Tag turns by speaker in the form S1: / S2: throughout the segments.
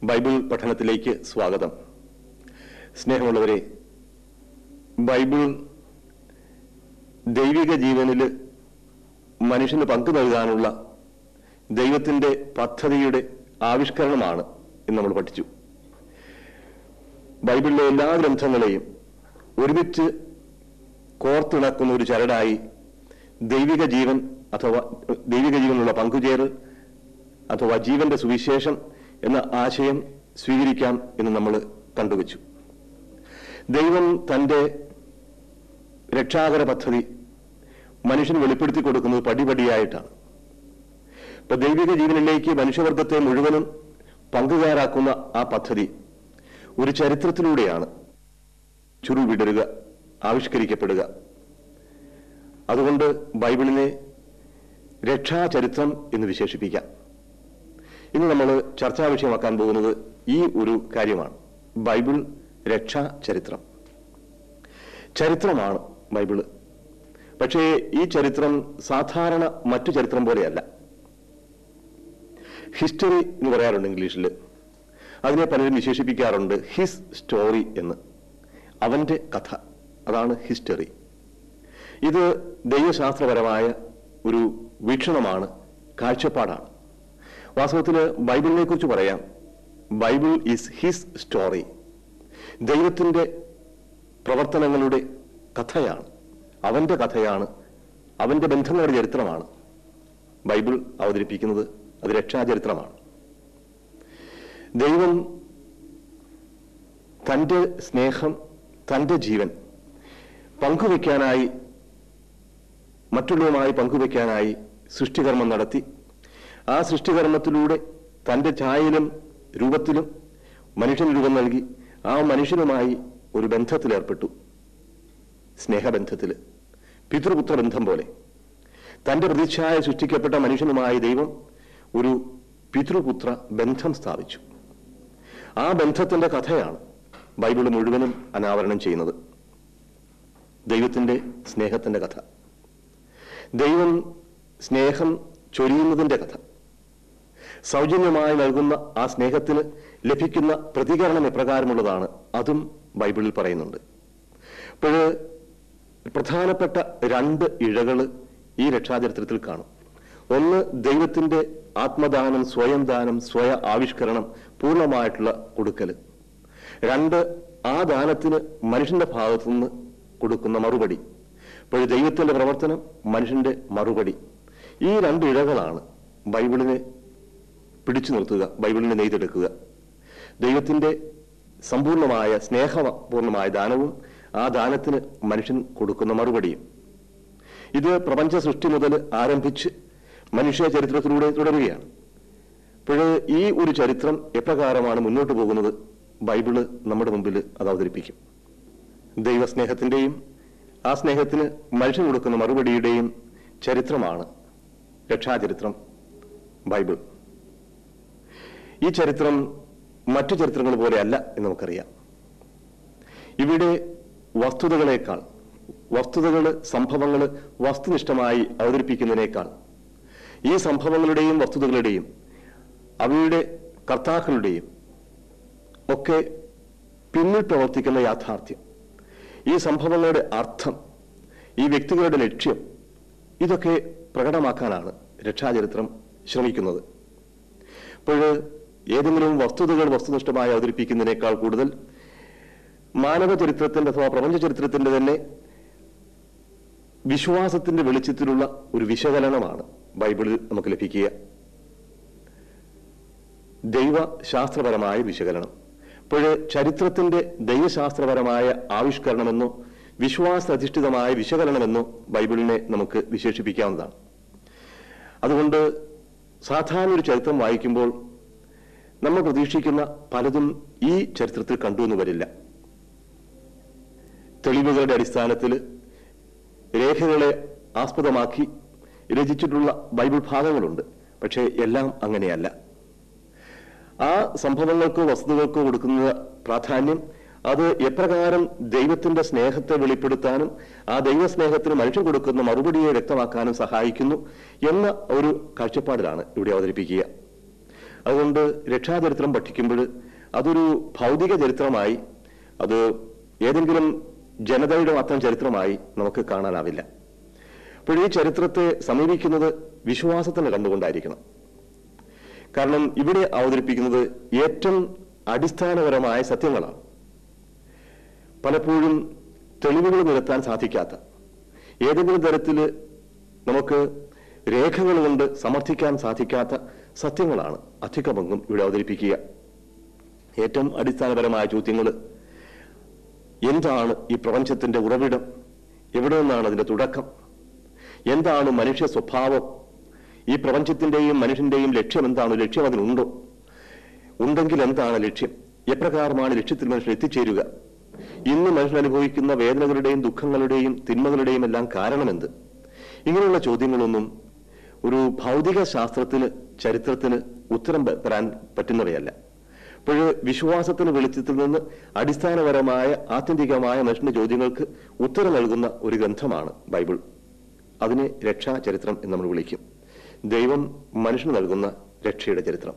S1: Bible പഠനത്തിലേക്ക് സ്വാഗതം സ്നേഹമുള്ളവരെ ബൈബിൾ ദൈവിക ജീവനിൽ മനുഷ്യന് പങ്കു നൽകാനുള്ള ദൈവത്തിൻ്റെ പദ്ധതിയുടെ ആവിഷ്കരണമാണ് എന്ന് നമ്മൾ പഠിച്ചു ബൈബിളിലെ എല്ലാ ഗ്രന്ഥങ്ങളെയും ഒരുമിച്ച് കോർത്തിണക്കുന്ന ഒരു ചരടായി ദൈവിക ജീവൻ അഥവാ ദൈവിക ജീവനുള്ള പങ്കുചേരൽ അഥവാ ജീവന്റെ സുവിശേഷം എന്ന ആശയം സ്വീകരിക്കാം എന്ന് നമ്മൾ കണ്ടുവച്ചു ദൈവം തൻ്റെ രക്ഷാകര പദ്ധതി മനുഷ്യന് വെളിപ്പെടുത്തി കൊടുക്കുന്നത് പടിപടിയായിട്ടാണ് ഇപ്പൊ ദൈവിക ജീവനിലേക്ക് മനുഷ്യവർഗത്തെ മുഴുവനും പങ്കുകാരാക്കുന്ന ആ പദ്ധതി ഒരു ചരിത്രത്തിലൂടെയാണ് ചുരുൾ വിടരുക ആവിഷ്കരിക്കപ്പെടുക അതുകൊണ്ട് ബൈബിളിനെ രക്ഷാചരിത്രം എന്ന് വിശേഷിപ്പിക്കാം ഇന്ന് നമ്മൾ ചർച്ചാ വിഷയമാക്കാൻ പോകുന്നത് ഈ ഒരു കാര്യമാണ് ബൈബിൾ രക്ഷാ ചരിത്രം ചരിത്രമാണ് ബൈബിള് പക്ഷേ ഈ ചരിത്രം സാധാരണ മറ്റു ചരിത്രം പോലെയല്ല ഹിസ്റ്ററി എന്ന് പറയാറുണ്ട് ഇംഗ്ലീഷിൽ അതിനെ പലരും വിശേഷിപ്പിക്കാറുണ്ട് ഹിസ് സ്റ്റോറി എന്ന് അവന്റെ കഥ അതാണ് ഹിസ്റ്ററി ഇത് ദൈവശാസ്ത്രപരമായ ഒരു വീക്ഷണമാണ് കാഴ്ചപ്പാടാണ് വാസ്തവത്തിൽ ബൈബിളിനെ കുറിച്ച് പറയാം ബൈബിൾ ഈസ് ഹിസ് സ്റ്റോറി ദൈവത്തിന്റെ പ്രവർത്തനങ്ങളുടെ കഥയാണ് അവന്റെ കഥയാണ് അവന്റെ ബന്ധങ്ങളുടെ ചരിത്രമാണ് ബൈബിൾ അവതരിപ്പിക്കുന്നത് അത് രക്ഷാചരിത്രമാണ് ദൈവം തന്റെ സ്നേഹം തന്റെ ജീവൻ പങ്കുവെക്കാനായി മറ്റുള്ളവരുമായി പങ്കുവെക്കാനായി സൃഷ്ടികർമ്മം നടത്തി ആ സൃഷ്ടികർമ്മത്തിലൂടെ തന്റെ ഛായയിലും രൂപത്തിലും മനുഷ്യന് രൂപം നൽകി ആ മനുഷ്യനുമായി ഒരു ബന്ധത്തിലേർപ്പെട്ടു സ്നേഹബന്ധത്തിൽ പിതൃപുത്ര ബന്ധം പോലെ തന്റെ പ്രതിച്ഛായ സൃഷ്ടിക്കപ്പെട്ട മനുഷ്യനുമായി ദൈവം ഒരു പിതൃപുത്ര ബന്ധം സ്ഥാപിച്ചു ആ ബന്ധത്തിന്റെ കഥയാണ് ബൈബിൾ മുഴുവനും അനാവരണം ചെയ്യുന്നത് ദൈവത്തിന്റെ സ്നേഹത്തിന്റെ കഥ ദൈവം സ്നേഹം ചൊരിയുന്നതിന്റെ കഥ സൗജന്യമായി നൽകുന്ന ആ സ്നേഹത്തിന് ലഭിക്കുന്ന പ്രതികരണം എപ്രകാരമുള്ളതാണ് അതും ബൈബിളിൽ പറയുന്നുണ്ട് അപ്പോൾ പ്രധാനപ്പെട്ട രണ്ട് ഇഴകൾ ഈ രക്ഷാചരിത്രത്തിൽ കാണും ഒന്ന് ദൈവത്തിന്റെ ആത്മദാനം സ്വയം ദാനം സ്വയ ആവിഷ്കരണം പൂർണ്ണമായിട്ടുള്ള കൊടുക്കല് രണ്ട് ആ ദാനത്തിന് മനുഷ്യന്റെ ഭാഗത്തു നിന്ന് കൊടുക്കുന്ന മറുപടി അപ്പോൾ ദൈവത്തിന്റെ പ്രവർത്തനം മനുഷ്യന്റെ മറുപടി ഈ രണ്ട് ഇഴകളാണ് ബൈബിളിനെ പിടിച്ചു നിർത്തുക ബൈബിളിനെ നെയ്തെടുക്കുക ദൈവത്തിന്റെ സമ്പൂർണമായ സ്നേഹപൂർണമായ ദാനവും ആ ദാനത്തിന് മനുഷ്യൻ കൊടുക്കുന്ന മറുപടിയും ഇത് പ്രപഞ്ച സൃഷ്ടി മുതൽ ആരംഭിച്ച് മനുഷ്യ ചരിത്രത്തിലൂടെ തുടരുകയാണ് അപ്പോൾ ഈ ഒരു ചരിത്രം എപ്രകാരമാണ് മുന്നോട്ട് പോകുന്നത് ബൈബിള് നമ്മുടെ മുമ്പിൽ അത് അവതരിപ്പിക്കും ദൈവസ്നേഹത്തിന്റെയും ആ സ്നേഹത്തിന് മനുഷ്യൻ കൊടുക്കുന്ന മറുപടിയുടെയും ചരിത്രമാണ് രക്ഷാചരിത്രം ബൈബിൾ ഈ ചരിത്രം മറ്റു ചരിത്രങ്ങൾ പോലെയല്ല എന്ന് നമുക്കറിയാം ഇവിടെ വസ്തുതകളേക്കാൾ വസ്തുതകൾ സംഭവങ്ങൾ വസ്തുനിഷ്ഠമായി അവതരിപ്പിക്കുന്നതിനേക്കാൾ ഈ സംഭവങ്ങളുടെയും വസ്തുതകളുടെയും അവയുടെ കർത്താക്കളുടെയും ഒക്കെ പിന്നിൽ പ്രവർത്തിക്കുന്ന യാഥാർത്ഥ്യം ഈ സംഭവങ്ങളുടെ അർത്ഥം ഈ വ്യക്തികളുടെ ലക്ഷ്യം ഇതൊക്കെ പ്രകടമാക്കാനാണ് രക്ഷാചരിത്രം ശ്രമിക്കുന്നത് അപ്പോൾ ഏതെങ്കിലും വസ്തുതകൾ വസ്തുനിഷ്ഠമായി അവതരിപ്പിക്കുന്നതിനേക്കാൾ കൂടുതൽ മാനവ ചരിത്രത്തിന്റെ അഥവാ പ്രപഞ്ച ചരിത്രത്തിന്റെ തന്നെ വിശ്വാസത്തിന്റെ വെളിച്ചത്തിലുള്ള ഒരു വിശകലനമാണ് ബൈബിളിൽ നമുക്ക് ലഭിക്കുക ദൈവശാസ്ത്രപരമായ വിശകലനം അപ്പോൾ ചരിത്രത്തിന്റെ ദൈവശാസ്ത്രപരമായ ആവിഷ്കരണമെന്നോ വിശ്വാസാധിഷ്ഠിതമായ വിശകലനമെന്നോ ബൈബിളിനെ നമുക്ക് വിശേഷിപ്പിക്കാവുന്നതാണ് അതുകൊണ്ട് സാധാരണ ഒരു ചരിത്രം വായിക്കുമ്പോൾ നമ്മൾ പ്രതീക്ഷിക്കുന്ന പലതും ഈ ചരിത്രത്തിൽ കണ്ടു എന്ന് വരില്ല തെളിവുകളുടെ അടിസ്ഥാനത്തിൽ രേഖകളെ ആസ്പദമാക്കി രചിച്ചിട്ടുള്ള ബൈബിൾ ഭാഗങ്ങളുണ്ട് പക്ഷേ എല്ലാം അങ്ങനെയല്ല ആ സംഭവങ്ങൾക്കോ വസ്തുതകൾക്കോ കൊടുക്കുന്ന പ്രാധാന്യം അത് എപ്രകാരം ദൈവത്തിന്റെ സ്നേഹത്തെ വെളിപ്പെടുത്താനും ആ ദൈവസ്നേഹത്തിന് മനുഷ്യൻ കൊടുക്കുന്ന മറുപടിയെ വ്യക്തമാക്കാനും സഹായിക്കുന്നു എന്ന ഒരു കാഴ്ചപ്പാടിലാണ് ഇവിടെ അവതരിപ്പിക്കുക അതുകൊണ്ട് രക്ഷാചരിത്രം പഠിക്കുമ്പോൾ അതൊരു ഭൗതിക ചരിത്രമായി അത് ഏതെങ്കിലും ജനതയുടെ മാത്രം ചരിത്രമായി നമുക്ക് കാണാനാവില്ല അപ്പോൾ ഈ ചരിത്രത്തെ സമീപിക്കുന്നത് വിശ്വാസത്തിന് കണ്ടുകൊണ്ടായിരിക്കണം കാരണം ഇവിടെ അവതരിപ്പിക്കുന്നത് ഏറ്റവും അടിസ്ഥാനപരമായ സത്യങ്ങളാണ് പലപ്പോഴും തെളിവുകൾ നിരത്താൻ സാധിക്കാത്ത ഏതെങ്കിലും തരത്തിൽ നമുക്ക് രേഖകൾ കൊണ്ട് സമർത്ഥിക്കാൻ സാധിക്കാത്ത സത്യങ്ങളാണ് അധിക പങ്കും ഇവിടെ അവതരിപ്പിക്കുക ഏറ്റവും അടിസ്ഥാനപരമായ ചോദ്യങ്ങൾ എന്താണ് ഈ പ്രപഞ്ചത്തിന്റെ ഉറവിടം എവിടെ നിന്നാണ് അതിന്റെ തുടക്കം എന്താണ് മനുഷ്യ സ്വഭാവം ഈ പ്രപഞ്ചത്തിന്റെയും മനുഷ്യന്റെയും ലക്ഷ്യം എന്താണ് ലക്ഷ്യം അതിനുണ്ടോ ഉണ്ടെങ്കിൽ എന്താണ് ലക്ഷ്യം എപ്രകാരമാണ് ലക്ഷ്യത്തിൽ മനുഷ്യൻ എത്തിച്ചേരുക ഇന്ന് മനുഷ്യൻ അനുഭവിക്കുന്ന വേദനകളുടെയും ദുഃഖങ്ങളുടെയും തിന്മകളുടെയും എല്ലാം കാരണമെന്ത് ഇങ്ങനെയുള്ള ചോദ്യങ്ങളൊന്നും ഒരു ഭൗതിക ശാസ്ത്രത്തിന് ചരിത്രത്തിന് ഉത്തരം പ- തരാൻ പറ്റുന്നവയല്ല അപ്പോൾ വിശ്വാസത്തിന് വെളിച്ചത്തിൽ നിന്ന് അടിസ്ഥാനപരമായ ആത്യന്തികമായ മനുഷ്യന്റെ ചോദ്യങ്ങൾക്ക് ഉത്തരം നൽകുന്ന ഒരു ഗ്രന്ഥമാണ് ബൈബിൾ അതിനെ രക്ഷാ ചരിത്രം എന്ന് നമ്മൾ വിളിക്കും ദൈവം മനുഷ്യന് നൽകുന്ന രക്ഷയുടെ ചരിത്രം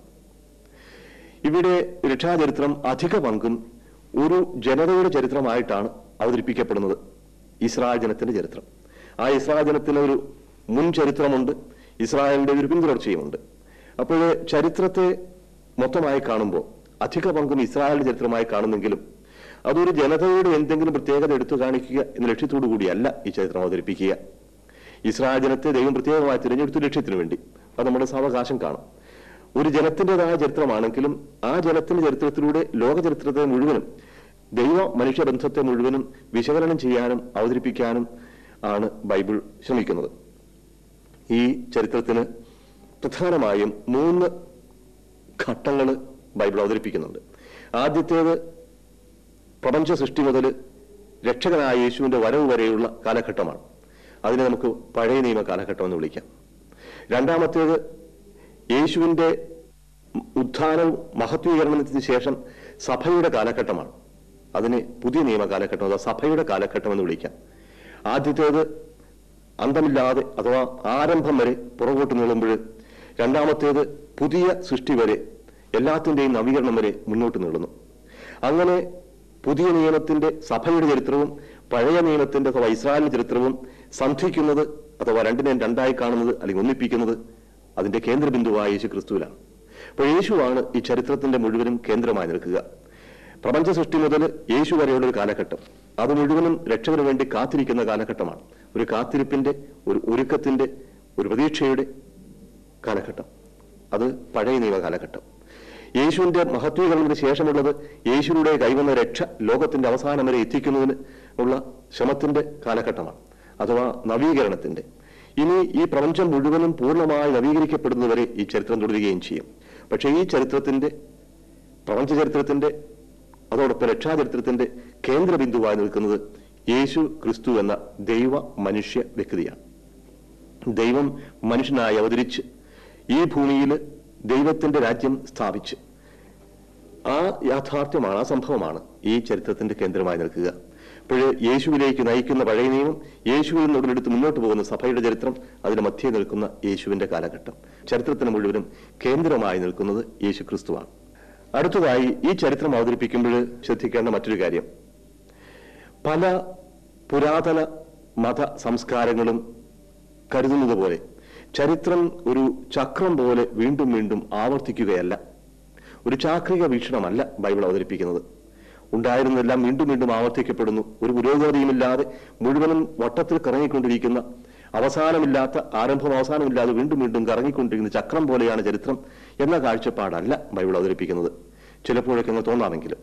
S1: ഇവിടെ രക്ഷാചരിത്രം അധിക പങ്കും ഒരു ജനതയുടെ ചരിത്രമായിട്ടാണ് അവതരിപ്പിക്കപ്പെടുന്നത് ഇസ്രായേൽ ജനത്തിന്റെ ചരിത്രം ആ ഇസ്രായേൽ ജനത്തിന് ഒരു മുൻ ചരിത്രമുണ്ട് ഇസ്രായേലിന്റെ ഒരു പിന്തുടർച്ചയുമുണ്ട് അപ്പോൾ ചരിത്രത്തെ മൊത്തമായി കാണുമ്പോൾ അധിക പങ്കും ഇസ്രായേലിന്റെ ചരിത്രമായി കാണുന്നെങ്കിലും അതൊരു ജനതയുടെ എന്തെങ്കിലും പ്രത്യേകത എടുത്തു കാണിക്കുക എന്ന ലക്ഷ്യത്തോടു കൂടിയല്ല ഈ ചരിത്രം അവതരിപ്പിക്കുക ഇസ്രായേൽ ജനത്തെ ദൈവം പ്രത്യേകമായി തിരഞ്ഞെടുത്ത ലക്ഷ്യത്തിന് വേണ്ടി അത് നമ്മുടെ സാവകാശം കാണും ഒരു ജനത്തിൻ്റെതായ ചരിത്രമാണെങ്കിലും ആ ജനത്തിന്റെ ചരിത്രത്തിലൂടെ ലോക ചരിത്രത്തെ മുഴുവനും ദൈവ മനുഷ്യ ബന്ധത്തെ മുഴുവനും വിശകലനം ചെയ്യാനും അവതരിപ്പിക്കാനും ആണ് ബൈബിൾ ശ്രമിക്കുന്നത് ഈ ചരിത്രത്തിന് പ്രധാനമായും മൂന്ന് ഘട്ടങ്ങൾ ബൈബിൾ അവതരിപ്പിക്കുന്നുണ്ട് ആദ്യത്തേത് പ്രപഞ്ച സൃഷ്ടി മുതൽ രക്ഷകനായ യേശുവിന്റെ വരവ് വരെയുള്ള കാലഘട്ടമാണ് അതിനെ നമുക്ക് പഴയ നിയമ കാലഘട്ടം എന്ന് വിളിക്കാം രണ്ടാമത്തേത് യേശുവിന്റെ ഉത്ഥാനവും മഹത്വീകരണത്തിന് ശേഷം സഭയുടെ കാലഘട്ടമാണ് അതിനെ പുതിയ നിയമ കാലഘട്ടം അഥവാ സഭയുടെ കാലഘട്ടം എന്ന് വിളിക്കാം ആദ്യത്തേത് അന്തമില്ലാതെ അഥവാ ആരംഭം വരെ പുറകോട്ട് നീളുമ്പോൾ രണ്ടാമത്തേത് പുതിയ സൃഷ്ടി വരെ എല്ലാത്തിന്റെയും നവീകരണം വരെ മുന്നോട്ട് നീളുന്നു അങ്ങനെ പുതിയ നിയമത്തിന്റെ സഭയുടെ ചരിത്രവും പഴയ നിയമത്തിന്റെ അഥവാ ഇസ്രായേലിന്റെ ചരിത്രവും സന്ധിക്കുന്നത് അഥവാ രണ്ടിനെയും രണ്ടായി കാണുന്നത് അല്ലെങ്കിൽ ഒന്നിപ്പിക്കുന്നത് അതിന്റെ കേന്ദ്രബിന്ദുവായ യേശു ക്രിസ്തുവിലാണ് അപ്പോൾ യേശുവാണ് ഈ ചരിത്രത്തിന്റെ മുഴുവനും കേന്ദ്രമായി നിൽക്കുക പ്രപഞ്ച സൃഷ്ടി മുതൽ യേശു വരെയുള്ള ഒരു കാലഘട്ടം അത് മുഴുവനും രക്ഷകന് വേണ്ടി കാത്തിരിക്കുന്ന കാലഘട്ടമാണ് ഒരു കാത്തിരിപ്പിന്റെ ഒരു ഒരുക്കത്തിന്റെ ഒരു പ്രതീക്ഷയുടെ കാലഘട്ടം അത് പഴയ നിയമ കാലഘട്ടം യേശുവിന്റെ മഹത്വീകരണത്തിന് ശേഷമുള്ളത് യേശുവിലൂടെ കൈവന്ന രക്ഷ ലോകത്തിന്റെ അവസാനം വരെ എത്തിക്കുന്നതിന് ഉള്ള ശ്രമത്തിന്റെ കാലഘട്ടമാണ് അഥവാ നവീകരണത്തിന്റെ ഇനി ഈ പ്രപഞ്ചം മുഴുവനും പൂർണ്ണമായി നവീകരിക്കപ്പെടുന്നതുവരെ ഈ ചരിത്രം തുടരുകയും ചെയ്യും പക്ഷേ ഈ ചരിത്രത്തിന്റെ പ്രപഞ്ച ചരിത്രത്തിന്റെ അതോടൊപ്പം രക്ഷാചരിത്രത്തിന്റെ കേന്ദ്രബിന്ദുവായി നിൽക്കുന്നത് യേശു ക്രിസ്തു എന്ന ദൈവ മനുഷ്യ വ്യക്തിയാണ് ദൈവം മനുഷ്യനായി അവതരിച്ച് ഈ ഭൂമിയിൽ ദൈവത്തിന്റെ രാജ്യം സ്ഥാപിച്ച് ആ യാഥാർത്ഥ്യമാണ് ആ സംഭവമാണ് ഈ ചരിത്രത്തിന്റെ കേന്ദ്രമായി നിൽക്കുക അപ്പോൾ യേശുവിലേക്ക് നയിക്കുന്ന പഴയ നിയമം യേശുവിൽ നിന്ന് ഉടലെടുത്ത് മുന്നോട്ട് പോകുന്ന സഭയുടെ ചരിത്രം അതിന് മധ്യേ നിൽക്കുന്ന യേശുവിന്റെ കാലഘട്ടം ചരിത്രത്തിന് മുഴുവനും കേന്ദ്രമായി നിൽക്കുന്നത് യേശു ക്രിസ്തുവാണ് അടുത്തതായി ഈ ചരിത്രം അവതരിപ്പിക്കുമ്പോൾ ശ്രദ്ധിക്കേണ്ട മറ്റൊരു കാര്യം പല പുരാതന മത സംസ്കാരങ്ങളും കരുതുന്നത് പോലെ ചരിത്രം ഒരു ചക്രം പോലെ വീണ്ടും വീണ്ടും ആവർത്തിക്കുകയല്ല ഒരു ചാക്രിക വീക്ഷണമല്ല ബൈബിൾ അവതരിപ്പിക്കുന്നത് ഉണ്ടായിരുന്നെല്ലാം വീണ്ടും വീണ്ടും ആവർത്തിക്കപ്പെടുന്നു ഒരു പുരോഗതിയുമില്ലാതെ മുഴുവനും വട്ടത്തിൽ കറങ്ങിക്കൊണ്ടിരിക്കുന്ന അവസാനമില്ലാത്ത ആരംഭം അവസാനമില്ലാതെ വീണ്ടും വീണ്ടും കറങ്ങിക്കൊണ്ടിരിക്കുന്ന ചക്രം പോലെയാണ് ചരിത്രം എന്ന കാഴ്ചപ്പാടല്ല ബൈബിൾ അവതരിപ്പിക്കുന്നത് ചിലപ്പോഴൊക്കെ അങ്ങ് തോന്നാമെങ്കിലും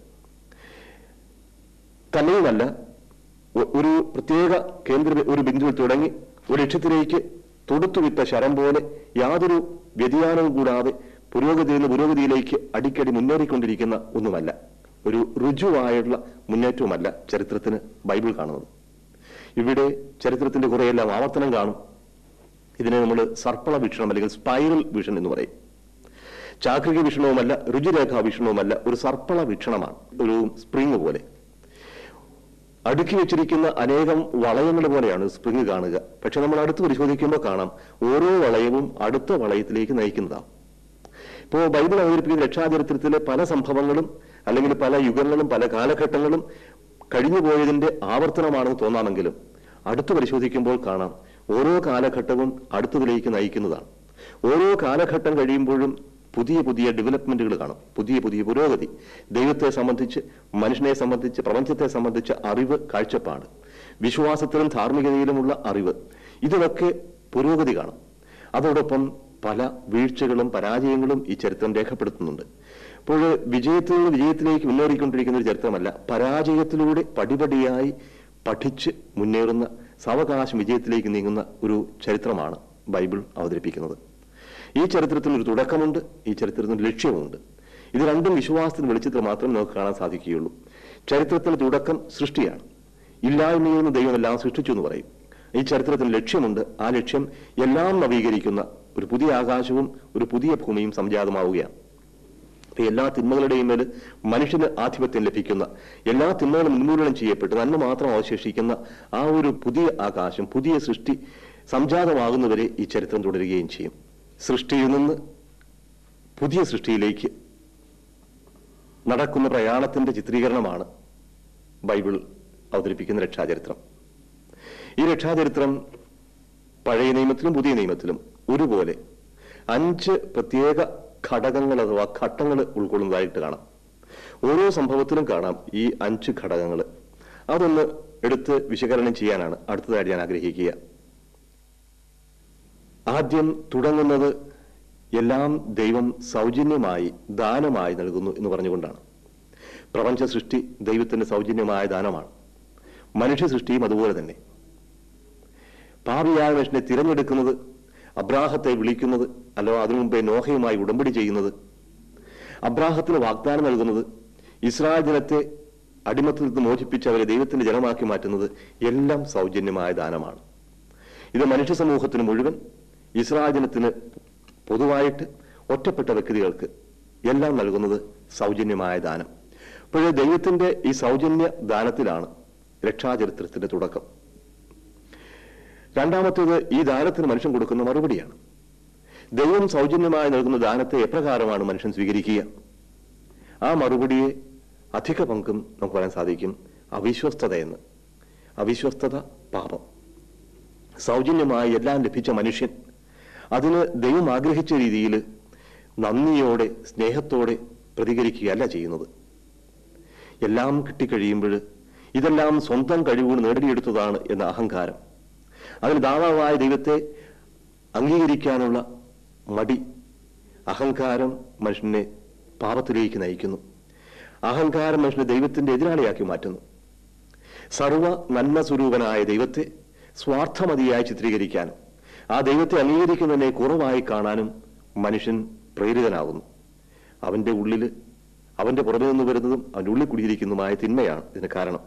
S1: തന്നെയുമല്ല ഒ- ഒരു പ്രത്യേക കേന്ദ്ര ഒരു ബിന്ദുവിൽ തുടങ്ങി ഒരു ലക്ഷ്യത്തിലേക്ക് തൊടുത്തുവിട്ട ശരം പോലെ യാതൊരു വ്യതിയാനവും കൂടാതെ പുരോഗതിയിൽ നിന്ന് പുരോഗതിയിലേക്ക് അടിക്കടി മുന്നേറിക്കൊണ്ടിരിക്കുന്ന ഒന്നുമല്ല ഒരു രുജുവായുള്ള മുന്നേറ്റവുമല്ല ചരിത്രത്തിന് ബൈബിൾ കാണുന്നത് ഇവിടെ ചരിത്രത്തിന്റെ കുറെയെല്ലാം ആവർത്തനം കാണും ഇതിനെ നമ്മൾ സർപ്പള വീക്ഷണം അല്ലെങ്കിൽ സ്പൈറൽ വിഷൻ എന്ന് പറയും ചാക്രിക വീക്ഷണവുമല്ല രുചിരേഖാ വീക്ഷണവുമല്ല ഒരു സർപ്പള വീക്ഷണമാണ് ഒരു സ്പ്രിങ് പോലെ അടുക്കി വെച്ചിരിക്കുന്ന അനേകം വളയങ്ങൾ പോലെയാണ് സ്പ്രിങ് കാണുക പക്ഷെ നമ്മൾ അടുത്ത് പരിശോധിക്കുമ്പോൾ കാണാം ഓരോ വളയവും അടുത്ത വളയത്തിലേക്ക് നയിക്കുന്നതാണ് ഇപ്പോൾ ബൈബിൾ അവതരിപ്പിക്കുന്ന രക്ഷാചരിത്രത്തിലെ പല സംഭവങ്ങളും അല്ലെങ്കിൽ പല യുഗങ്ങളും പല കാലഘട്ടങ്ങളും കഴിഞ്ഞുപോയതിന്റെ ആവർത്തനമാണെന്ന് തോന്നാമെങ്കിലും അടുത്ത് പരിശോധിക്കുമ്പോൾ കാണാം ഓരോ കാലഘട്ടവും അടുത്തതിലേക്ക് നയിക്കുന്നതാണ് ഓരോ കാലഘട്ടം കഴിയുമ്പോഴും പുതിയ പുതിയ ഡെവലപ്മെന്റുകൾ കാണും പുതിയ പുതിയ പുരോഗതി ദൈവത്തെ സംബന്ധിച്ച് മനുഷ്യനെ സംബന്ധിച്ച് പ്രപഞ്ചത്തെ സംബന്ധിച്ച അറിവ് കാഴ്ചപ്പാട് വിശ്വാസത്തിലും ധാർമ്മികതയിലുമുള്ള അറിവ് ഇതിലൊക്കെ പുരോഗതി കാണും അതോടൊപ്പം പല വീഴ്ചകളും പരാജയങ്ങളും ഈ ചരിത്രം രേഖപ്പെടുത്തുന്നുണ്ട് അപ്പോൾ വിജയത്തിൽ നിന്ന് വിജയത്തിലേക്ക് മുന്നേറിക്കൊണ്ടിരിക്കുന്ന ഒരു ചരിത്രമല്ല പരാജയത്തിലൂടെ പടിപടിയായി പഠിച്ച് മുന്നേറുന്ന സാവകാശം വിജയത്തിലേക്ക് നീങ്ങുന്ന ഒരു ചരിത്രമാണ് ബൈബിൾ അവതരിപ്പിക്കുന്നത് ഈ ചരിത്രത്തിന് ഒരു തുടക്കമുണ്ട് ഈ ചരിത്രത്തിന് ഒരു ലക്ഷ്യമുണ്ട് ഇത് രണ്ടും വിശ്വാസത്തിന് വെളിച്ചത്തിൽ മാത്രം നമുക്ക് കാണാൻ സാധിക്കുകയുള്ളൂ ചരിത്രത്തിന്റെ തുടക്കം സൃഷ്ടിയാണ് ഇല്ലായ്മയിൽ നിന്ന് ദൈവം എല്ലാം സൃഷ്ടിച്ചു എന്ന് പറയും ഈ ചരിത്രത്തിന് ലക്ഷ്യമുണ്ട് ആ ലക്ഷ്യം എല്ലാം നവീകരിക്കുന്ന ഒരു പുതിയ ആകാശവും ഒരു പുതിയ ഭൂമിയും സംജാതമാവുകയാണ് അപ്പൊ എല്ലാ തിന്മകളുടെയും മേൽ മനുഷ്യന് ആധിപത്യം ലഭിക്കുന്ന എല്ലാ തിന്മകളും ഉന്മൂലനം ചെയ്യപ്പെട്ട് നന്മ മാത്രം അവശേഷിക്കുന്ന ആ ഒരു പുതിയ ആകാശം പുതിയ സൃഷ്ടി സംജാതമാകുന്നവരെ ഈ ചരിത്രം തുടരുകയും ചെയ്യും സൃഷ്ടിയിൽ നിന്ന് പുതിയ സൃഷ്ടിയിലേക്ക് നടക്കുന്ന പ്രയാണത്തിന്റെ ചിത്രീകരണമാണ് ബൈബിൾ അവതരിപ്പിക്കുന്ന രക്ഷാചരിത്രം ഈ രക്ഷാചരിത്രം പഴയ നിയമത്തിലും പുതിയ നിയമത്തിലും ഒരുപോലെ അഞ്ച് പ്രത്യേക ഘടകങ്ങൾ അഥവാ ഘട്ടങ്ങൾ ഉൾക്കൊള്ളുന്നതായിട്ട് കാണാം ഓരോ സംഭവത്തിലും കാണാം ഈ അഞ്ച് ഘടകങ്ങൾ അതൊന്ന് എടുത്ത് വിശകലനം ചെയ്യാനാണ് അടുത്തതായിട്ട് ഞാൻ ആഗ്രഹിക്കുക ആദ്യം തുടങ്ങുന്നത് എല്ലാം ദൈവം സൗജന്യമായി ദാനമായി നൽകുന്നു എന്ന് പറഞ്ഞുകൊണ്ടാണ് പ്രപഞ്ച സൃഷ്ടി ദൈവത്തിന്റെ സൗജന്യമായ ദാനമാണ് മനുഷ്യ സൃഷ്ടിയും അതുപോലെ തന്നെ പാപിയായ മനുഷ്യനെ തിരഞ്ഞെടുക്കുന്നത് അബ്രാഹത്തെ വിളിക്കുന്നത് അല്ലോ അതിനു മുമ്പേ നോഹയുമായി ഉടമ്പടി ചെയ്യുന്നത് അബ്രാഹത്തിന് വാഗ്ദാനം നൽകുന്നത് ഇസ്രായേൽ ജനത്തെ അടിമത്തിൽ നിന്ന് മോചിപ്പിച്ച് അവരെ ദൈവത്തിന്റെ ജനമാക്കി മാറ്റുന്നത് എല്ലാം സൗജന്യമായ ദാനമാണ് ഇത് മനുഷ്യ സമൂഹത്തിന് മുഴുവൻ ഇസ്രായേൽ ജനത്തിന് പൊതുവായിട്ട് ഒറ്റപ്പെട്ട വ്യക്തികൾക്ക് എല്ലാം നൽകുന്നത് സൗജന്യമായ ദാനം അപ്പോഴേ ദൈവത്തിന്റെ ഈ സൗജന്യ ദാനത്തിലാണ് രക്ഷാചരിത്രത്തിന്റെ തുടക്കം രണ്ടാമത്തേത് ഈ ദാനത്തിന് മനുഷ്യൻ കൊടുക്കുന്ന മറുപടിയാണ് ദൈവം സൗജന്യമായി നൽകുന്ന ദാനത്തെ എപ്രകാരമാണ് മനുഷ്യൻ സ്വീകരിക്കുക ആ മറുപടിയെ അധിക പങ്കും നമുക്ക് പറയാൻ സാധിക്കും അവിശ്വസ്തത എന്ന് അവിശ്വസ്തത പാപം സൗജന്യമായി എല്ലാം ലഭിച്ച മനുഷ്യൻ അതിന് ദൈവം ആഗ്രഹിച്ച രീതിയിൽ നന്ദിയോടെ സ്നേഹത്തോടെ പ്രതികരിക്കുകയല്ല ചെയ്യുന്നത് എല്ലാം കിട്ടിക്കഴിയുമ്പോൾ ഇതെല്ലാം സ്വന്തം കഴിവുകൊണ്ട് നേടിയെടുത്തതാണ് എന്ന അഹങ്കാരം അതിന് ദാതാവായ ദൈവത്തെ അംഗീകരിക്കാനുള്ള മടി അഹങ്കാരം മനുഷ്യനെ പാപത്തിലേക്ക് നയിക്കുന്നു അഹങ്കാരം മനുഷ്യനെ ദൈവത്തിന്റെ എതിരാളിയാക്കി മാറ്റുന്നു സർവ നന്മ സ്വരൂപനായ ദൈവത്തെ സ്വാർത്ഥമതിയായി ചിത്രീകരിക്കാനും ആ ദൈവത്തെ അംഗീകരിക്കുന്നതിനെ കുറവായി കാണാനും മനുഷ്യൻ പ്രേരിതനാകുന്നു അവന്റെ ഉള്ളിൽ അവന്റെ പുറമെ നിന്ന് വരുന്നതും അവന്റെ ഉള്ളിൽ കുടിയിരിക്കുന്നതുമായ തിന്മയാണ് ഇതിന് കാരണം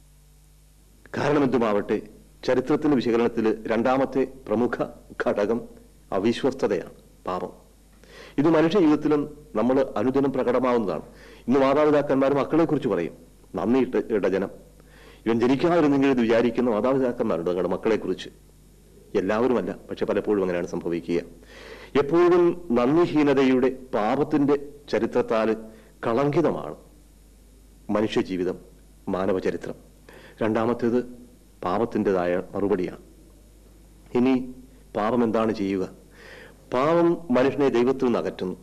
S1: കാരണം എന്തുമാവട്ടെ ചരിത്രത്തിന്റെ വിശകലനത്തിൽ രണ്ടാമത്തെ പ്രമുഖ ഘടകം അവിശ്വസ്തതയാണ് പാപം ഇത് മനുഷ്യ ജീവിതത്തിലും നമ്മൾ അനുദിനം പ്രകടമാവുന്നതാണ് ഇന്ന് മാതാപിതാക്കന്മാർ മക്കളെ കുറിച്ച് പറയും നന്ദി ഇട്ട ഇടജനം ഇവൻ ജനിക്കാതിരുന്നെങ്കിൽ ഇത് വിചാരിക്കുന്ന മാതാപിതാക്കന്മാരുണ്ട് തങ്ങളുടെ മക്കളെ കുറിച്ച് എല്ലാവരുമല്ല പക്ഷെ പലപ്പോഴും അങ്ങനെയാണ് സംഭവിക്കുക എപ്പോഴും നന്ദിഹീനതയുടെ പാപത്തിന്റെ ചരിത്രത്താൽ കളങ്കിതമാണ് മനുഷ്യജീവിതം മാനവ ചരിത്രം രണ്ടാമത്തേത് പാപത്തിൻ്റെതായ മറുപടിയാണ് ഇനി പാപം എന്താണ് ചെയ്യുക പാപം മനുഷ്യനെ ദൈവത്തിൽ നിന്ന് അകറ്റുന്നു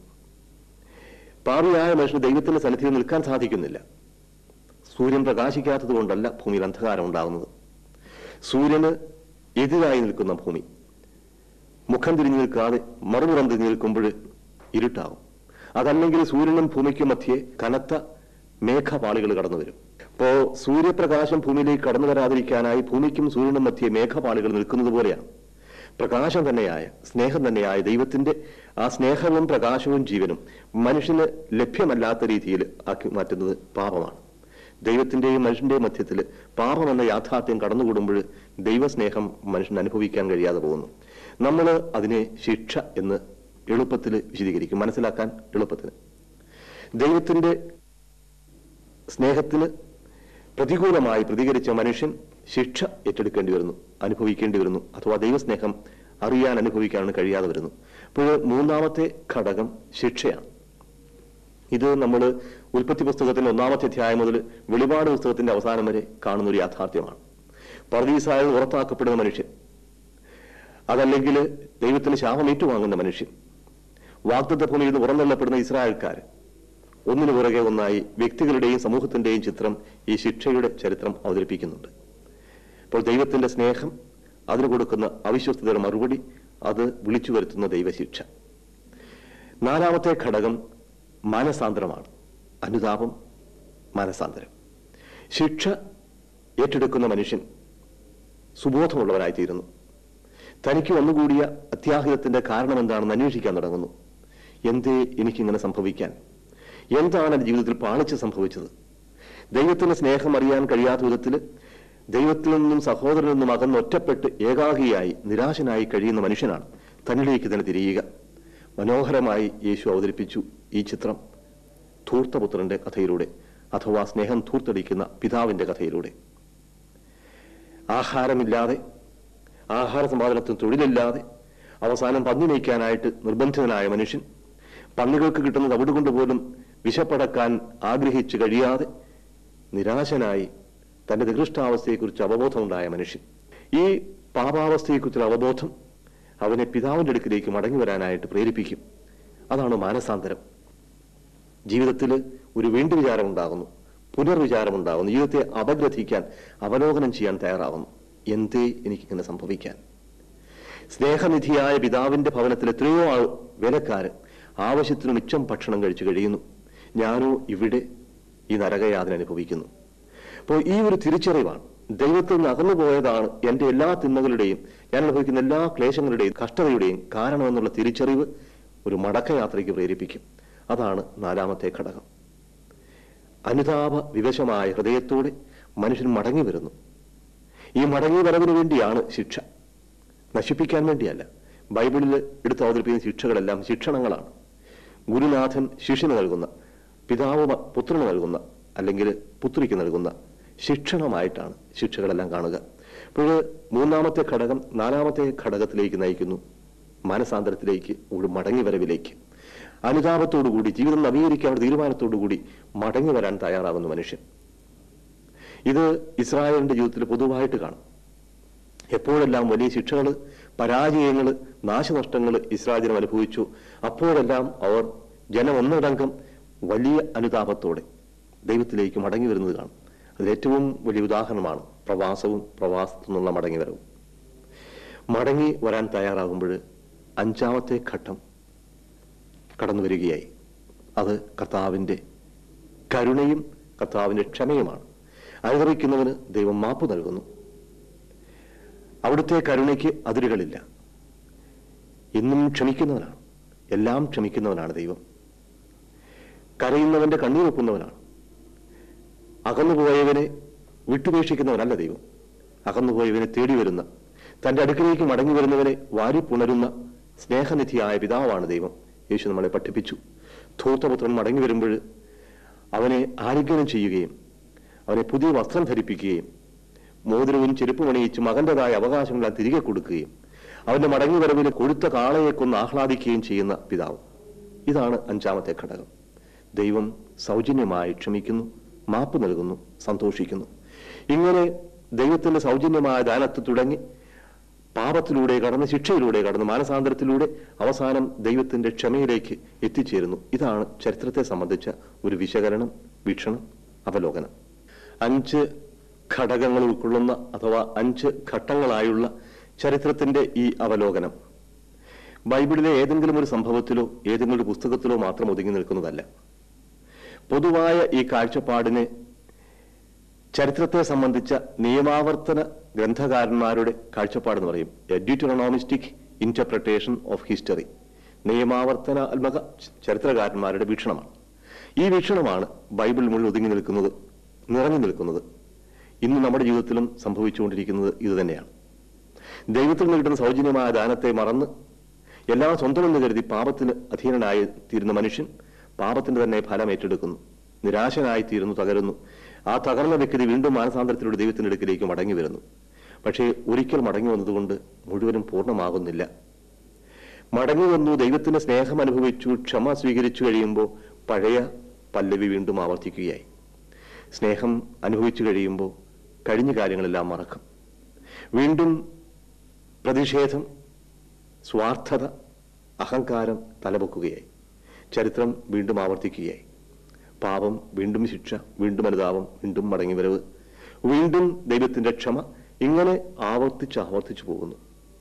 S1: പാപിയായ മനുഷ്യന് ദൈവത്തിന്റെ സന്നിധിയിൽ നിൽക്കാൻ സാധിക്കുന്നില്ല സൂര്യൻ പ്രകാശിക്കാത്തത് കൊണ്ടല്ല ഭൂമിയിൽ അന്ധകാരം ഉണ്ടാകുന്നത് സൂര്യന് എതിരായി നിൽക്കുന്ന ഭൂമി മുഖം തിരിഞ്ഞു നിൽക്കാതെ മറുപുറം തിരിഞ്ഞു നിൽക്കുമ്പോൾ ഇരുട്ടാവും അതല്ലെങ്കിൽ സൂര്യനും ഭൂമിക്കും മധ്യേ കനത്ത മേഘപാളികൾ കടന്നു വരും അപ്പോ സൂര്യപ്രകാശം ഭൂമിയിലേക്ക് കടന്നു വരാതിരിക്കാനായി ഭൂമിക്കും സൂര്യനും മധ്യേ മേഘപാളികൾ നിൽക്കുന്നത് പോലെയാണ് പ്രകാശം തന്നെയായ സ്നേഹം തന്നെയായ ദൈവത്തിന്റെ ആ സ്നേഹവും പ്രകാശവും ജീവനും മനുഷ്യന് ലഭ്യമല്ലാത്ത രീതിയിൽ ആക്കി മാറ്റുന്നത് പാപമാണ് ദൈവത്തിന്റെയും മനുഷ്യന്റെയും മധ്യത്തിൽ പാപം എന്ന യാഥാർത്ഥ്യം കടന്നുകൂടുമ്പോൾ ദൈവസ്നേഹം മനുഷ്യന് അനുഭവിക്കാൻ കഴിയാതെ പോകുന്നു നമ്മൾ അതിനെ ശിക്ഷ എന്ന് എളുപ്പത്തിൽ വിശദീകരിക്കും മനസ്സിലാക്കാൻ എളുപ്പത്തിന് ദൈവത്തിന്റെ സ്നേഹത്തിന് പ്രതികൂലമായി പ്രതികരിച്ച മനുഷ്യൻ ശിക്ഷ ഏറ്റെടുക്കേണ്ടി വരുന്നു അനുഭവിക്കേണ്ടി വരുന്നു അഥവാ ദൈവസ്നേഹം അറിയാൻ അനുഭവിക്കാനും കഴിയാതെ വരുന്നു അപ്പോൾ മൂന്നാമത്തെ ഘടകം ശിക്ഷയാണ് ഇത് നമ്മൾ ഉൽപ്പത്തി പുസ്തകത്തിന്റെ ഒന്നാമത്തെ അധ്യായം മുതൽ വെളിപാട് പുസ്തകത്തിന്റെ അവസാനം വരെ കാണുന്ന ഒരു യാഥാർത്ഥ്യമാണ് പർദീസായ ഉറത്താക്കപ്പെടുന്ന മനുഷ്യൻ അതല്ലെങ്കിൽ ദൈവത്തിന് ശാപം ഏറ്റുവാങ്ങുന്ന മനുഷ്യൻ വാഗ്ദത്ത ഭൂമിയിൽ നിന്ന് പുറന്തള്ളപ്പെടുന്ന ഇസ്രായേൽക്കാർ ഒന്നിനു പുറകെ ഒന്നായി വ്യക്തികളുടെയും സമൂഹത്തിന്റെയും ചിത്രം ഈ ശിക്ഷയുടെ ചരിത്രം അവതരിപ്പിക്കുന്നുണ്ട് അപ്പോൾ ദൈവത്തിന്റെ സ്നേഹം അതിന് കൊടുക്കുന്ന അവിശ്വസ്തതയുടെ മറുപടി അത് വിളിച്ചു വരുത്തുന്ന ദൈവശിക്ഷ നാലാമത്തെ ഘടകം മാനസാന്തരമാണ് അനുതാപം മാനസാന്തരം ശിക്ഷ ഏറ്റെടുക്കുന്ന മനുഷ്യൻ സുബോധമുള്ളവനായിത്തീരുന്നു തനിക്ക് വന്നുകൂടിയ അത്യാഹിതത്തിന്റെ കാരണം എന്താണെന്ന് അന്വേഷിക്കാൻ തുടങ്ങുന്നു എന്തേ എനിക്കിങ്ങനെ സംഭവിക്കാൻ എന്താണ് എൻ്റെ ജീവിതത്തിൽ പാളിച്ച് സംഭവിച്ചത് ദൈവത്തിന്റെ സ്നേഹം അറിയാൻ കഴിയാത്ത വിധത്തിൽ ദൈവത്തിൽ നിന്നും സഹോദരനിൽ നിന്നും അകന്ന് ഒറ്റപ്പെട്ട് ഏകാഗിയായി നിരാശനായി കഴിയുന്ന മനുഷ്യനാണ് തന്നിലേക്ക് തന്നെ തിരിയുക മനോഹരമായി യേശു അവതരിപ്പിച്ചു ഈ ചിത്രം ധൂർത്തപുത്രന്റെ കഥയിലൂടെ അഥവാ സ്നേഹം ധൂർത്തടിക്കുന്ന പിതാവിന്റെ കഥയിലൂടെ ആഹാരമില്ലാതെ ആഹാര സമ്പാദനത്തിന് തൊഴിലില്ലാതെ അവസാനം പന്നി മേയ്ക്കാനായിട്ട് നിർബന്ധിതനായ മനുഷ്യൻ പന്നികൾക്ക് കിട്ടുന്ന തവിട് കൊണ്ട് പോലും വിശപ്പടക്കാൻ ആഗ്രഹിച്ചു കഴിയാതെ നിരാശനായി തന്റെ നികൃഷ്ടാവസ്ഥയെക്കുറിച്ച് അവബോധമുണ്ടായ മനുഷ്യൻ ഈ പാപാവസ്ഥയെക്കുറിച്ചുള്ള അവബോധം അവനെ പിതാവിന്റെ അടുക്കിലേക്ക് മടങ്ങി വരാനായിട്ട് പ്രേരിപ്പിക്കും അതാണ് മാനസാന്തരം ജീവിതത്തിൽ ഒരു വീണ്ടു വിചാരം ഉണ്ടാകുന്നു പുനർവിചാരം ഉണ്ടാകുന്നു ജീവിതത്തെ അപഗ്രഥിക്കാൻ അവലോകനം ചെയ്യാൻ തയ്യാറാകുന്നു എന്തേ എനിക്കിങ്ങനെ സംഭവിക്കാൻ സ്നേഹനിധിയായ പിതാവിന്റെ ഭവനത്തിൽ എത്രയോ ആൾ വേലക്കാര് ആവശ്യത്തിന് മിച്ചം ഭക്ഷണം കഴിച്ചു കഴിയുന്നു ഞാനോ ഇവിടെ ഈ നരകയാതന അനുഭവിക്കുന്നു അപ്പോൾ ഈ ഒരു തിരിച്ചറിവാണ് ദൈവത്തിൽ നിന്ന് അകന്നു പോയതാണ് എൻ്റെ എല്ലാ തിന്മകളുടെയും ഞാൻ അനുഭവിക്കുന്ന എല്ലാ ക്ലേശങ്ങളുടെയും കഷ്ടതയുടെയും കാരണമെന്നുള്ള തിരിച്ചറിവ് ഒരു മടക്കയാത്രയ്ക്ക് പ്രേരിപ്പിക്കും അതാണ് നാലാമത്തെ ഘടകം അനുതാപ വിവശമായ ഹൃദയത്തോടെ മനുഷ്യൻ മടങ്ങി വരുന്നു ഈ മടങ്ങി വരവിന് വേണ്ടിയാണ് ശിക്ഷ നശിപ്പിക്കാൻ വേണ്ടിയല്ല ബൈബിളിൽ എടുത്ത് അവതരിപ്പിക്കുന്ന ശിക്ഷകളെല്ലാം ശിക്ഷണങ്ങളാണ് ഗുരുനാഥൻ ശിഷ്യന് നൽകുന്ന പിതാവ് മ- പുത്രന് നൽകുന്ന അല്ലെങ്കിൽ പുത്രിക്ക് നൽകുന്ന ശിക്ഷണമായിട്ടാണ് ശിക്ഷകളെല്ലാം കാണുക അപ്പോൾ മൂന്നാമത്തെ ഘടകം നാലാമത്തെ ഘടകത്തിലേക്ക് നയിക്കുന്നു മാനസാന്തരത്തിലേക്ക് ഒരു മടങ്ങി വരവിലേക്ക് അനുതാപത്തോടുകൂടി ജീവിതം നവീകരിക്കാനുള്ള തീരുമാനത്തോടുകൂടി മടങ്ങി വരാൻ തയ്യാറാകുന്ന മനുഷ്യൻ ഇത് ഇസ്രായേലിന്റെ ജീവിതത്തിൽ പൊതുവായിട്ട് കാണും എപ്പോഴെല്ലാം വലിയ ശിക്ഷകൾ പരാജയങ്ങൾ നാശനഷ്ടങ്ങൾ ഇസ്രായേൽ ജനം അനുഭവിച്ചു അപ്പോഴെല്ലാം അവർ ജനം ഒന്നടങ്കം വലിയ അനുതാപത്തോടെ ദൈവത്തിലേക്ക് മടങ്ങി വരുന്നത് കാണും അതിലേറ്റവും വലിയ ഉദാഹരണമാണ് പ്രവാസവും പ്രവാസത്തു നിന്നുള്ള മടങ്ങി വരവും മടങ്ങി വരാൻ തയ്യാറാകുമ്പോൾ അഞ്ചാമത്തെ ഘട്ടം കടന്നു വരികയായി അത് കർത്താവിൻ്റെ കരുണയും കർത്താവിൻ്റെ ക്ഷമയുമാണ് അനുഭവിക്കുന്നവന് ദൈവം മാപ്പ് നൽകുന്നു അവിടുത്തെ കരുണയ്ക്ക് അതിരുകളില്ല എന്നും ക്ഷമിക്കുന്നവനാണ് എല്ലാം ക്ഷമിക്കുന്നവനാണ് ദൈവം കരയുന്നവന്റെ കണ്ണീരൊപ്പുന്നവനാണ് അകന്നുപോയവനെ വിട്ടുപേക്ഷിക്കുന്നവനല്ല ദൈവം അകന്നുപോയവനെ തേടി വരുന്ന തന്റെ അടുക്കിലേക്ക് മടങ്ങി വരുന്നവനെ വാരിപ്പുണരുന്ന സ്നേഹനിധിയായ പിതാവാണ് ദൈവം യേശു നമ്മളെ പഠിപ്പിച്ചു ധൂർത്തപുത്രൻ മടങ്ങി വരുമ്പോൾ അവനെ ആലിംഗനം ചെയ്യുകയും അവനെ പുതിയ വസ്ത്രം ധരിപ്പിക്കുകയും മോതിരവും ചെരുപ്പും അണിയിച്ച് മകന്റേതായ അവകാശങ്ങളെല്ലാം തിരികെ കൊടുക്കുകയും അവന്റെ മടങ്ങി വരവിൽ കൊഴുത്ത കാളയെ കൊന്ന് ആഹ്ലാദിക്കുകയും ചെയ്യുന്ന പിതാവ് ഇതാണ് അഞ്ചാമത്തെ ഘടകം ദൈവം സൗജന്യമായി ക്ഷമിക്കുന്നു മാപ്പ് നൽകുന്നു സന്തോഷിക്കുന്നു ഇങ്ങനെ ദൈവത്തിന്റെ സൗജന്യമായ ദാനത്ത് തുടങ്ങി പാപത്തിലൂടെ കടന്ന് ശിക്ഷയിലൂടെ കടന്ന് മാനസാന്തരത്തിലൂടെ അവസാനം ദൈവത്തിന്റെ ക്ഷമയിലേക്ക് എത്തിച്ചേരുന്നു ഇതാണ് ചരിത്രത്തെ സംബന്ധിച്ച ഒരു വിശകലനം വീക്ഷണം അവലോകനം അഞ്ച് ഘടകങ്ങൾ ഉൾക്കൊള്ളുന്ന അഥവാ അഞ്ച് ഘട്ടങ്ങളായുള്ള ചരിത്രത്തിന്റെ ഈ അവലോകനം ബൈബിളിലെ ഏതെങ്കിലും ഒരു സംഭവത്തിലോ ഏതെങ്കിലും ഒരു പുസ്തകത്തിലോ മാത്രം ഒതുങ്ങി നിൽക്കുന്നതല്ല പൊതുവായ ഈ കാഴ്ചപ്പാടിനെ ചരിത്രത്തെ സംബന്ധിച്ച നിയമാവർത്തന ഗ്രന്ഥകാരന്മാരുടെ കാഴ്ചപ്പാടെന്ന് പറയും എഡിറ്ററോണോമിസ്റ്റിക് ഇന്റർപ്രിട്ടേഷൻ ഓഫ് ഹിസ്റ്ററി നിയമാവർത്തനാത്മക ചരിത്രകാരന്മാരുടെ വീക്ഷണമാണ് ഈ വീക്ഷണമാണ് ബൈബിൾ മുഴുവൻ ഒതുങ്ങി നിൽക്കുന്നത് നിറഞ്ഞു നിൽക്കുന്നത് ഇന്ന് നമ്മുടെ ജീവിതത്തിലും സംഭവിച്ചുകൊണ്ടിരിക്കുന്നത് ഇതുതന്നെയാണ് ദൈവത്തിൽ നിന്ന് കിട്ടുന്ന സൗജന്യമായ ദാനത്തെ മറന്ന് എല്ലാം സ്വന്തമെന്ന് കരുതി പാപത്തിന് അധീനനായി തീരുന്ന മനുഷ്യൻ പാപത്തിന്റെ തന്നെ ഫലം ഏറ്റെടുക്കുന്നു നിരാശനായി തീരുന്നു തകരുന്നു ആ തകർന്ന വ്യക്തി വീണ്ടും മാനസാന്തരത്തിലൂടെ ദൈവത്തിന്റെ അടുക്കിലേക്ക് മടങ്ങി വരുന്നു പക്ഷേ ഒരിക്കൽ മടങ്ങി വന്നതുകൊണ്ട് മുഴുവനും പൂർണ്ണമാകുന്നില്ല മടങ്ങി വന്നു ദൈവത്തിന്റെ സ്നേഹം അനുഭവിച്ചു ക്ഷമ സ്വീകരിച്ചു കഴിയുമ്പോൾ പഴയ പല്ലവി വീണ്ടും ആവർത്തിക്കുകയായി സ്നേഹം അനുഭവിച്ചു കഴിയുമ്പോൾ കഴിഞ്ഞ കാര്യങ്ങളെല്ലാം മറക്കും വീണ്ടും പ്രതിഷേധം സ്വാർത്ഥത അഹങ്കാരം തലപൊക്കുകയായി ചരിത്രം വീണ്ടും ആവർത്തിക്കുകയായി പാപം വീണ്ടും ശിക്ഷ വീണ്ടും അനുതാപം വീണ്ടും മടങ്ങിവരവ് വീണ്ടും ദൈവത്തിന്റെ ക്ഷമ ഇങ്ങനെ ആവർത്തിച്ച് ആവർത്തിച്ചു പോകുന്നു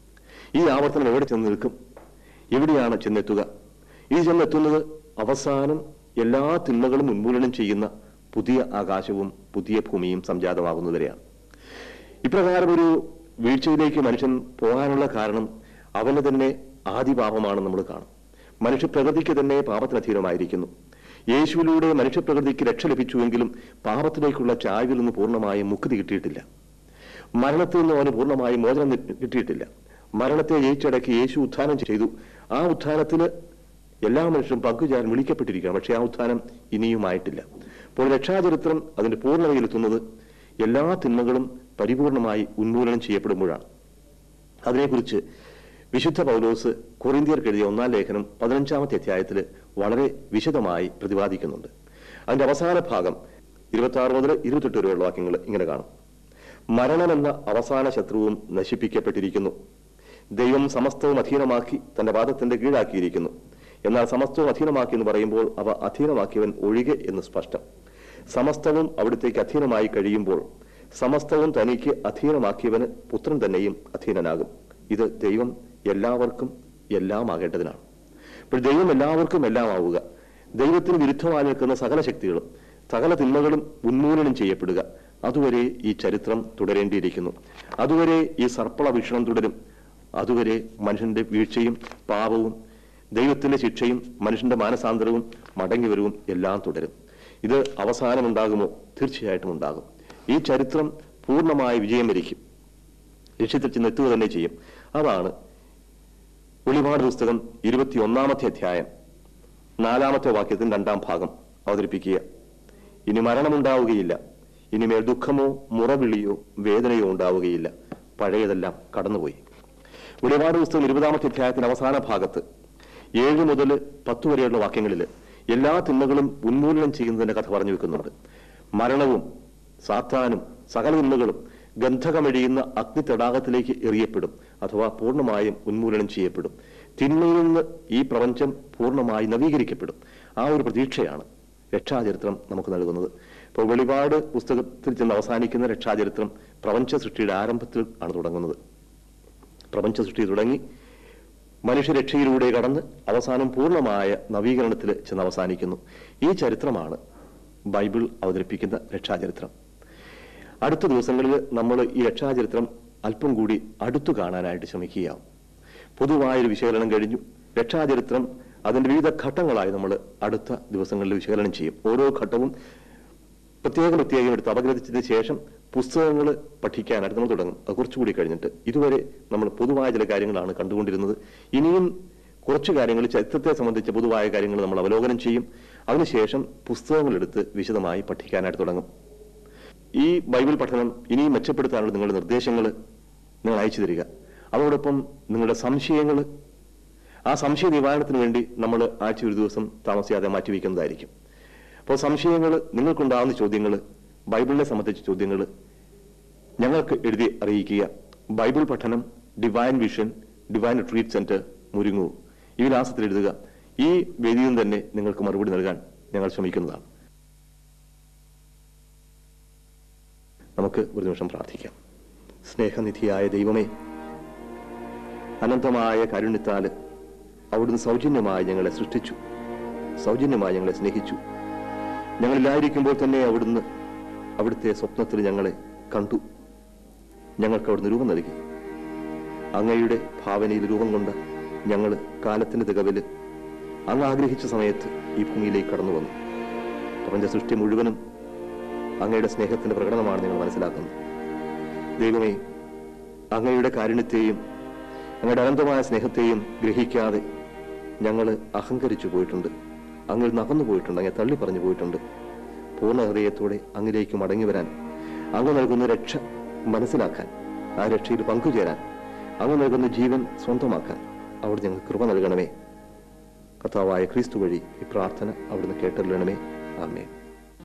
S1: ഈ ആവർത്തനം എവിടെ ചെന്ന് നിൽക്കും എവിടെയാണ് ചെന്നെത്തുക ഈ ചെന്നെത്തുന്നത് അവസാനം എല്ലാ തിന്മകളും ഉന്മൂലനം ചെയ്യുന്ന പുതിയ ആകാശവും പുതിയ ഭൂമിയും സംജാതമാകുന്നതുവരെയാണ് ഇപ്രകാരം ഒരു വീഴ്ചയിലേക്ക് മനുഷ്യൻ പോകാനുള്ള കാരണം അവന് തന്നെ ആദിപാപമാണ് നമ്മൾ കാണും മനുഷ്യപ്രകൃതിക്ക് തന്നെ പാപത്തിന് അധീനമായിരിക്കുന്നു യേശുവിലൂടെ മനുഷ്യപ്രകൃതിക്ക് രക്ഷ ലഭിച്ചുവെങ്കിലും പാപത്തിലേക്കുള്ള ചായ്വിൽ നിന്ന് പൂർണ്ണമായും മുക്തി കിട്ടിയിട്ടില്ല മരണത്തിൽ നിന്ന് അവന് പൂർണ്ണമായും മോചനം നി- കിട്ടിയിട്ടില്ല മരണത്തെ ജയിച്ചടക്കി യേശു ഉത്ഥാനം ചെയ്തു ആ ഉത്ഥാനത്തിന് എല്ലാ മനുഷ്യരും പങ്കുചേരാൻ വിളിക്കപ്പെട്ടിരിക്കുകയാണ് പക്ഷേ ആ ഉത്ഥാനം ഇനിയുമായിട്ടില്ല അപ്പോൾ രക്ഷാചരിത്രം അതിന്റെ പൂർണ്ണതയിലെത്തുന്നത് എല്ലാ തിന്മകളും പരിപൂർണമായി ഉന്മൂലനം ചെയ്യപ്പെടുമ്പോഴാണ് അതിനെക്കുറിച്ച് വിശുദ്ധ പൗലോസ് കൊറിന്തിയർക്ക് എഴുതിയ ഒന്നാം ലേഖനം പതിനഞ്ചാമത്തെ അധ്യായത്തിൽ വളരെ വിശദമായി പ്രതിപാദിക്കുന്നുണ്ട് അതിന്റെ അവസാന ഭാഗം ഇരുപത്തി ആറ് മുതൽ ഇരുപത്തെട്ട് വരെയുള്ള വാക്യങ്ങൾ ഇങ്ങനെ കാണും മരണമെന്ന അവസാന ശത്രുവും നശിപ്പിക്കപ്പെട്ടിരിക്കുന്നു ദൈവം സമസ്തവും അധീനമാക്കി തന്റെ പാദത്തിന്റെ കീഴാക്കിയിരിക്കുന്നു എന്നാൽ സമസ്തവും അധീനമാക്കി എന്ന് പറയുമ്പോൾ അവ അധീനമാക്കിയവൻ ഒഴികെ എന്ന് സ്പഷ്ടം സമസ്തവും അവിടത്തേക്ക് അധീനമായി കഴിയുമ്പോൾ സമസ്തവും തനിക്ക് അധീനമാക്കിയവന് പുത്രൻ തന്നെയും അധീനനാകും ഇത് ദൈവം എല്ലാവർക്കും എല്ലാമാകേണ്ടതിനാണ് അപ്പോൾ ദൈവം എല്ലാവർക്കും എല്ലാം ആവുക ദൈവത്തിന് വിരുദ്ധമായി നിൽക്കുന്ന സകല ശക്തികളും സകല തിന്മകളും ഉന്മൂലനം ചെയ്യപ്പെടുക അതുവരെ ഈ ചരിത്രം തുടരേണ്ടിയിരിക്കുന്നു അതുവരെ ഈ സർപ്പള വീക്ഷണം തുടരും അതുവരെ മനുഷ്യന്റെ വീഴ്ചയും പാപവും ദൈവത്തിന്റെ ശിക്ഷയും മനുഷ്യന്റെ മാനസാന്തരവും മടങ്ങിവരവും എല്ലാം തുടരും ഇത് അവസാനമുണ്ടാകുമോ തീർച്ചയായിട്ടും ഉണ്ടാകും ഈ ചരിത്രം പൂർണ്ണമായി വിജയം വരിക്കും ലക്ഷ്യത്തിൽ ചെന്നെത്തുക തന്നെ ചെയ്യും അതാണ് വെളിപാട് പുസ്തകം ഇരുപത്തിയൊന്നാമത്തെ അധ്യായം നാലാമത്തെ വാക്യത്തിന്റെ രണ്ടാം ഭാഗം അവതരിപ്പിക്കുക ഇനി മരണമുണ്ടാവുകയില്ല ഇനിമേൽ ദുഃഖമോ മുറവിളിയോ വേദനയോ ഉണ്ടാവുകയില്ല പഴയതെല്ലാം കടന്നുപോയി വെളിപാട് പുസ്തകം ഇരുപതാമത്തെ അധ്യായത്തിന്റെ അവസാന ഭാഗത്ത് ഏഴ് മുതൽ പത്ത് വരെയുള്ള വാക്യങ്ങളിൽ എല്ലാ തിന്മകളും ഉന്മൂലനം ചെയ്യുന്നതിന്റെ കഥ പറഞ്ഞു വെക്കുന്നുണ്ട് മരണവും സാത്താനും സകല തിന്മകളും ഗന്ധകമെഴിയുന്ന അഗ്നി തടാകത്തിലേക്ക് എറിയപ്പെടും അഥവാ പൂർണ്ണമായും ഉന്മൂലനം ചെയ്യപ്പെടും തിന്മയിൽ നിന്ന് ഈ പ്രപഞ്ചം പൂർണ്ണമായി നവീകരിക്കപ്പെടും ആ ഒരു പ്രതീക്ഷയാണ് രക്ഷാചരിത്രം നമുക്ക് നൽകുന്നത് ഇപ്പോൾ വെളിപാട് പുസ്തകത്തിൽ ചെന്ന് അവസാനിക്കുന്ന രക്ഷാചരിത്രം പ്രപഞ്ച സൃഷ്ടിയുടെ ആരംഭത്തിൽ ആണ് തുടങ്ങുന്നത് പ്രപഞ്ച സൃഷ്ടി തുടങ്ങി മനുഷ്യരക്ഷയിലൂടെ കടന്ന് അവസാനം പൂർണ്ണമായ നവീകരണത്തിൽ ചെന്ന് അവസാനിക്കുന്നു ഈ ചരിത്രമാണ് ബൈബിൾ അവതരിപ്പിക്കുന്ന രക്ഷാചരിത്രം അടുത്ത ദിവസങ്ങളിൽ നമ്മൾ ഈ രക്ഷാചരിത്രം അല്പം കൂടി അടുത്തു കാണാനായിട്ട് ശ്രമിക്കുകയാവും പൊതുവായൊരു വിശകലനം കഴിഞ്ഞു രക്ഷാചരിത്രം അതിന്റെ വിവിധ ഘട്ടങ്ങളായി നമ്മൾ അടുത്ത ദിവസങ്ങളിൽ വിശകലനം ചെയ്യും ഓരോ ഘട്ടവും പ്രത്യേകം പ്രത്യേകം എടുത്ത് അപഗ്രഥിച്ചതിന് ശേഷം പുസ്തകങ്ങൾ പഠിക്കാനായിട്ട് നമ്മൾ തുടങ്ങും അത് കുറച്ചുകൂടി കഴിഞ്ഞിട്ട് ഇതുവരെ നമ്മൾ പൊതുവായ ചില കാര്യങ്ങളാണ് കണ്ടുകൊണ്ടിരുന്നത് ഇനിയും കുറച്ച് കാര്യങ്ങൾ ചരിത്രത്തെ സംബന്ധിച്ച പൊതുവായ കാര്യങ്ങൾ നമ്മൾ അവലോകനം ചെയ്യും അതിനുശേഷം പുസ്തകങ്ങൾ എടുത്ത് വിശദമായി പഠിക്കാനായിട്ട് തുടങ്ങും ഈ ബൈബിൾ പഠനം ഇനിയും മെച്ചപ്പെടുത്താനുള്ള നിങ്ങളുടെ നിർദ്ദേശങ്ങൾ നിങ്ങൾ അയച്ചു തരിക അതോടൊപ്പം നിങ്ങളുടെ സംശയങ്ങൾ ആ സംശയ നിവാരണത്തിന് വേണ്ടി നമ്മൾ ആഴ്ച ഒരു ദിവസം താമസിയാതെ മാറ്റിവെക്കുന്നതായിരിക്കും അപ്പോൾ സംശയങ്ങൾ നിങ്ങൾക്കുണ്ടാകുന്ന ചോദ്യങ്ങൾ ബൈബിളിനെ സംബന്ധിച്ച ചോദ്യങ്ങൾ ഞങ്ങൾക്ക് എഴുതി അറിയിക്കുക ബൈബിൾ പഠനം divine vision divine retreat centre Muringoor ഈ വിലാസത്തിൽ എഴുതുക ഈ വേദിയിൽ നിന്ന് തന്നെ നിങ്ങൾക്ക് മറുപടി നൽകാൻ ഞങ്ങൾ ശ്രമിക്കുന്നതാണ് നമുക്ക് ഒരു നിമിഷം പ്രാർത്ഥിക്കാം സ്നേഹനിധിയായ ദൈവമേ അനന്തമായ കാരുണ്യത്താല് അവിടുന്ന് സൗജന്യമായി ഞങ്ങളെ സൃഷ്ടിച്ചു സൗജന്യമായി ഞങ്ങളെ സ്നേഹിച്ചു ഞങ്ങളില്ലായിരിക്കുമ്പോൾ തന്നെ അവിടുന്ന് അവിടുത്തെ സ്വപ്നത്തിൽ ഞങ്ങളെ കണ്ടു ഞങ്ങൾക്ക് അവിടുന്ന് രൂപം നൽകി അങ്ങയുടെ ഭാവനയിൽ രൂപം കൊണ്ട് ഞങ്ങൾ കാലത്തിന്റെ തികവില് അങ്ങ് ആഗ്രഹിച്ച സമയത്ത് ഈ ഭൂമിയിലേക്ക് കടന്നു വന്നു പ്രപഞ്ച സൃഷ്ടി മുഴുവനും അങ്ങയുടെ സ്നേഹത്തിന്റെ പ്രകടനമാണ് നിങ്ങൾ മനസ്സിലാക്കുന്നത് ദൈവമേ അങ്ങയുടെ കാരുണ്യത്തെയും അങ്ങയുടെ അനന്തമായ സ്നേഹത്തെയും ഗ്രഹിക്കാതെ ഞങ്ങൾ അഹങ്കരിച്ചു പോയിട്ടുണ്ട് അങ്ങിൽ നകന്നു പോയിട്ടുണ്ട് അങ്ങെ തള്ളി പറഞ്ഞു പോയിട്ടുണ്ട് പൂർണ്ണ ഹൃദയത്തോടെ അങ്ങിലേക്ക് മടങ്ങി വരാൻ അങ്ങ് നൽകുന്ന രക്ഷ മനസ്സിലാക്കാൻ ആ രക്ഷയിൽ പങ്കുചേരാൻ അങ്ങ് നൽകുന്ന ജീവൻ സ്വന്തമാക്കാൻ അവിടെ ഞങ്ങൾക്ക് കൃപ നൽകണമേ കർത്താവായ ക്രിസ്തു വഴി ഈ പ്രാർത്ഥന അവിടുന്ന് കേട്ടറിയണമേ ആമേൻ